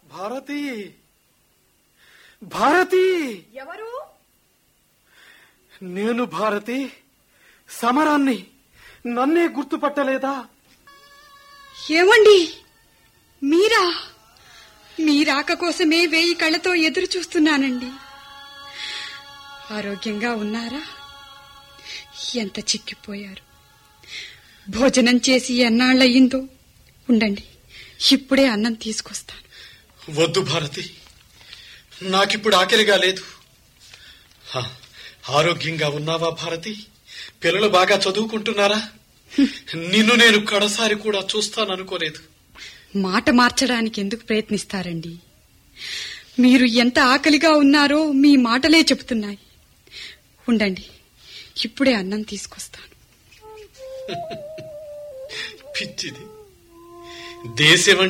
భారతి భారతి ఎవరు నేను భారతి సమరాన్ని నన్నే గుర్తుపట్టలేదా ఏమండి మీరా మీ రాక కోసమే వేయి కళ్ళతో ఎదురు చూస్తున్నానండి ఆరోగ్యంగా ఉన్నారా ఎంత చిక్కిపోయారు భోజనం చేసి ఎన్నాళ్ళయిందో ఉండండి ఇప్పుడే అన్నం తీసుకొస్తాను వద్దు భారతి నాకిప్పుడు ఆకలిగా లేదు హ, ఆరోగ్యంగా ఉన్నావా భారతి పిల్లలు బాగా చదువుకుంటున్నారా నిన్ను నేను కడసారి కూడా చూస్తాననుకోలేదు మాట మార్చడానికి ఎందుకు ప్రయత్నిస్తారండి మీరు ఎంత ఆకలిగా ఉన్నారో మీ మాటలే చెబుతున్నాయి ఉండండి ఇప్పుడే అన్నం తీసుకొస్తాను పిచ్చిది దేశం